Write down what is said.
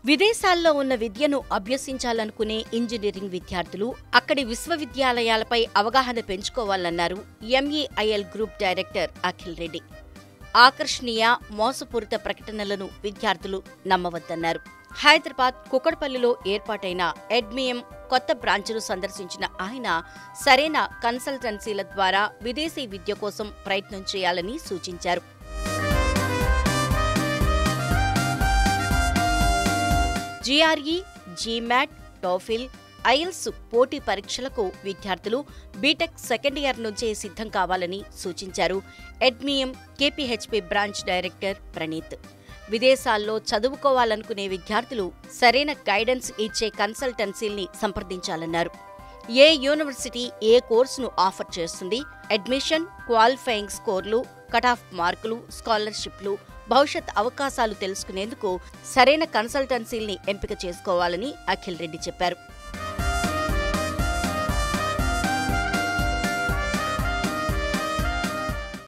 విదేశాల్లో ఉన్న విద్యను అభ్యసించాలనుకునే ఇంజనీరింగ్ విద్యార్థులు అక్కడి విశ్వవిద్యాలయాలపై అవగాహన పెంచుకోవాలన్నారు MEIL group director Akhil Reddy ఆకర్షణీయ మోసపూరిత ప్రకటనలను విద్యార్థులు నమ్మవద్దన్నారు హైదరాబాద్ కుకట్పల్లిలో ఏర్పాటైన ఎడ్మియం కొత్త బ్రాంచ్ను సందర్శించిన ఆయన సరైన కన్సల్టెన్సీల ద్వారా విదేశీ విద్య కోసం ప్రయత్నం చేయాలని సూచించారు జీఆర్ఈ జీమాట్ టోఫిల్ ఐఎల్స్ పోటీ పరీక్షలకు విద్యార్థులు బీటెక్ సెకండ్ ఇయర్ నుంచే సిద్ధం కావాలని సూచించారు ఎడ్మియం కేపీహెచ్పీ బ్రాంచ్ డైరెక్టర్ ప్రణీత్ విదేశాల్లో చదువుకోవాలనుకునే విద్యార్థులు సరైన గైడెన్స్ ఇచ్చే కన్సల్టెన్సీల్ని సంప్రదించాలన్నారు ఏ యూనివర్సిటీ ఏ కోర్సును ఆఫర్ చేస్తుంది అడ్మిషన్ క్వాలిఫైయింగ్ స్కోర్లు కట్ ఆఫ్ మార్కులు స్కాలర్షిప్లు భవిష్యత్ అవకాశాలు తెలుసుకునేందుకు సరైన కన్సల్టెన్సీల్ని ఎంపిక చేసుకోవాలని అఖిల్ రెడ్డి చెప్పారు